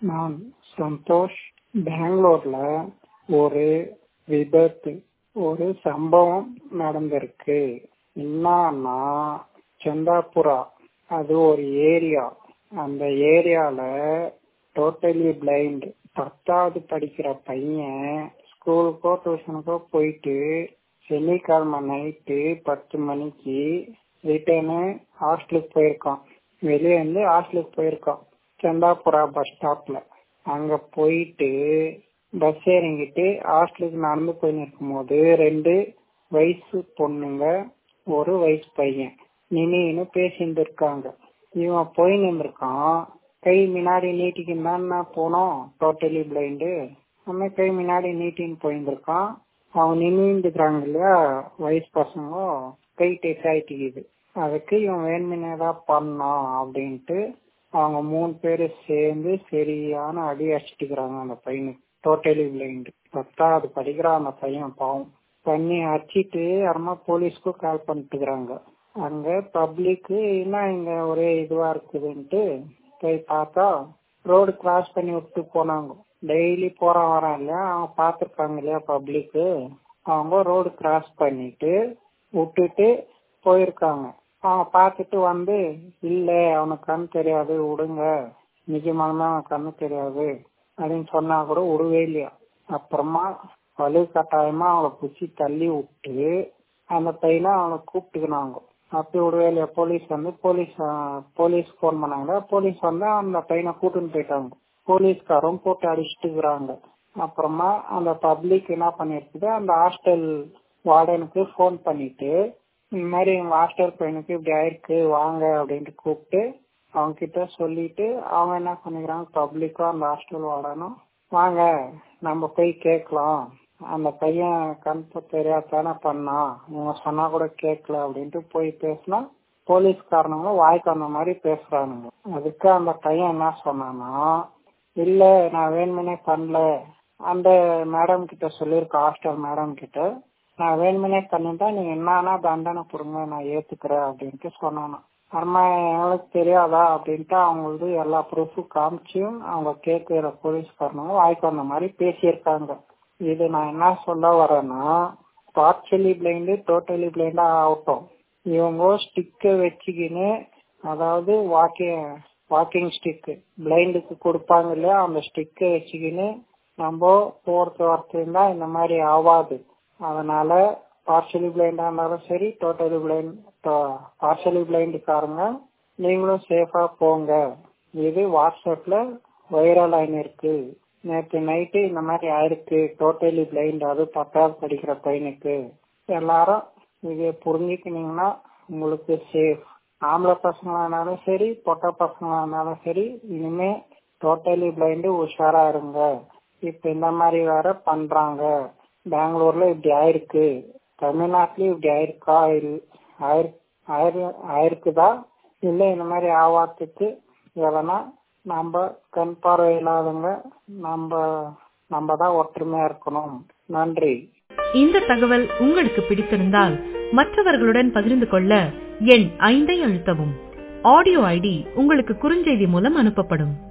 நான் சந்தோஷ் பெங்களூர்ல ஒரு விபத்து ஒரு சம்பவம் நடந்திருக்கு என்னன்னா சந்தாபுரா அது ஒரு ஏரியா அந்த ஏரியால டோட்டலி பிளைண்ட் பத்தாவது படிக்கிற பையன் ஸ்கூலுக்கோ டியூஷனுக்கோ போயிட்டு சனிக்கிழமை நைட்டு பத்து மணிக்கு ரிட்டர்னு ஹாஸ்டலுக்கு போயிருக்கான் வெளியே வந்து ஹாஸ்டலுக்கு போயிருக்கான் சந்தாபுரா பஸ் ஸ்டாப்ல அங்க போயிட்டு பஸ் இறங்கிட்டு ஹாஸ்டலுக்கு நடந்து போயின்னு இருக்கும்போது ரெண்டு வயசு பொண்ணுங்க ஒரு வயசு பையன் நின்னு பேசிட்டு இருக்காங்க இவன் போயின்னு இருந்திருக்கான் கை முன்னாடி நீட்டிக்கின்னு தான் போனோம் டோட்டலி பிளைண்டு நம்ம கை முன்னாடி நீட்டின்னு போயிருந்திருக்கான் அவன் நின்றுக்கிறாங்க இல்லையா வயசு பசங்க கை டெஸ் ஆயிட்டுக்குது அதுக்கு இவன் வேணுமினே தான் பண்ணான் அப்படின்ட்டு அவங்க மூணு பேரு சேர்ந்து சரியான அடி அடிச்சுட்டுக்கிறாங்க அந்த பையனுக்கு டோட்டலி பிளைண்டு பத்தாவது படிக்கிறான் அந்த பையன் பாவம் பண்ணி அடிச்சிட்டு அப்புறமா போலீஸ்க்கும் கால் பண்ணிட்டுக்கிறாங்க அங்க பப்ளிக்கு என்ன இங்க ஒரே இதுவா இருக்குதுன்ட்டு போய் பார்த்தா ரோடு கிராஸ் பண்ணி விட்டு போனாங்க டெய்லி போறான் வரான் இல்லையா அவங்க பாத்துருக்காங்க இல்லையா பப்ளிக்கு அவங்க ரோடு கிராஸ் பண்ணிட்டு விட்டுட்டு போயிருக்காங்க அவங்க பார்த்துட்டு வந்து இல்ல அவனுக்கு கண் தெரியாது விடுங்க நிஜமானதான் அவனுக்கு கண்ணு தெரியாது அப்படின்னு சொன்னா கூட விடவே இல்லையா அப்புறமா வலு கட்டாயமா அவளை பிடிச்சி தள்ளி விட்டு அந்த பையனை அவனை கூப்பிட்டுக்கினாங்க அப்படி விடவே இல்லையா போலீஸ் வந்து போலீஸ் போலீஸ் போன் பண்ணாங்க போலீஸ் வந்து அந்த பையனை கூட்டுன்னு போயிட்டாங்க போலீஸ்காரும் போட்டு அடிச்சுட்டுக்கிறாங்க அப்புறமா அந்த பப்ளிக் என்ன பண்ணிருக்குது அந்த ஹாஸ்டல் வார்டனுக்கு போன் பண்ணிட்டு இந்த மாதிரி எங்க ஹாஸ்டல் பையனுக்கு இப்படி ஆயிருக்கு வாங்க அப்படின்ட்டு கூப்பிட்டு அவங்க கிட்ட சொல்லிட்டு அவங்க என்ன பண்ணிக்கிறாங்க பப்ளிக்கும் அந்த ஹாஸ்டல் வார்டனும் வாங்க நம்ம போய் கேட்கலாம் அந்த பையன் கண் தெரியாதானே பண்ணான் இவங்க சொன்னா கூட கேட்கல அப்படின்ட்டு போய் பேசினா போலீஸ்காரனுங்க வாய்க்கு வந்த மாதிரி பேசுறானுங்க அதுக்கு அந்த பையன் என்ன சொன்னானா இல்ல நான் வேணுமனே பண்ணல அந்த மேடம் கிட்ட சொல்லியிருக்க ஹாஸ்டல் மேடம் கிட்ட நான் வேணுமனே பண்ணிட்டா நீங்க என்னன்னா தண்டனை கொடுங்க நான் ஏத்துக்கிறேன் அப்படின்ட்டு சொன்னானா அம்மா எங்களுக்கு தெரியாதா அப்படின்ட்டு அவங்களுக்கு எல்லா ப்ரூஃபும் காமிச்சும் அவங்க கேட்கிற போலீஸ்காரனுங்க வாய்க்கு வந்த மாதிரி பேசியிருக்காங்க இது நான் என்ன சொல்ல வரேன்னா பார்ஷலி பிளைண்டு டோட்டலி பிளைண்டா ஆகட்டும் இவங்க ஸ்டிக்கை வச்சுக்கின்னு அதாவது வாக்கிங் வாக்கிங் ஸ்டிக் பிளைண்டுக்கு கொடுப்பாங்க இல்லையா அந்த ஸ்டிக்கை வச்சுக்கின்னு நம்ம போறது வரத்துனா இந்த மாதிரி ஆகாது அதனால பார்ஷலி பிளைண்டா இருந்தாலும் சரி டோட்டலி பிளைண்ட் பார்ஷலி பிளைண்டுக்காரங்க நீங்களும் சேஃபா போங்க இது வாட்ஸ்அப்ல வைரல் ஆயிருக்கு நேற்று நைட்டு இந்த மாதிரி ஆயிருக்கு டோட்டலி பிளைண்ட் அது பத்தாவது படிக்கிற பையனுக்கு எல்லாரும் இதை புரிஞ்சுக்கினீங்கன்னா உங்களுக்கு சேஃப் ஆம்பளை பசங்களா இருந்தாலும் சரி பொட்டை பசங்களா இருந்தாலும் சரி இனிமே டோட்டலி பிளைண்டு உஷாரா இருங்க இப்ப இந்த மாதிரி வேற பண்றாங்க பெங்களூர்ல இப்படி ஆயிருக்கு தமிழ்நாட்டிலயும் இப்படி ஆயிருக்கா ஆயிருக்குதா இல்ல இந்த மாதிரி ஆவாத்துக்கு எதனா நம்ம கண் பார்வை இல்லாதவங்க நம்ம நம்ம தான் ஒற்றுமையா இருக்கணும் நன்றி இந்த தகவல் உங்களுக்கு பிடித்திருந்தால் மற்றவர்களுடன் பகிர்ந்து கொள்ள எண் ஐந்தை அழுத்தவும் ஆடியோ ஐடி உங்களுக்கு குறுஞ்செய்தி மூலம் அனுப்பப்படும்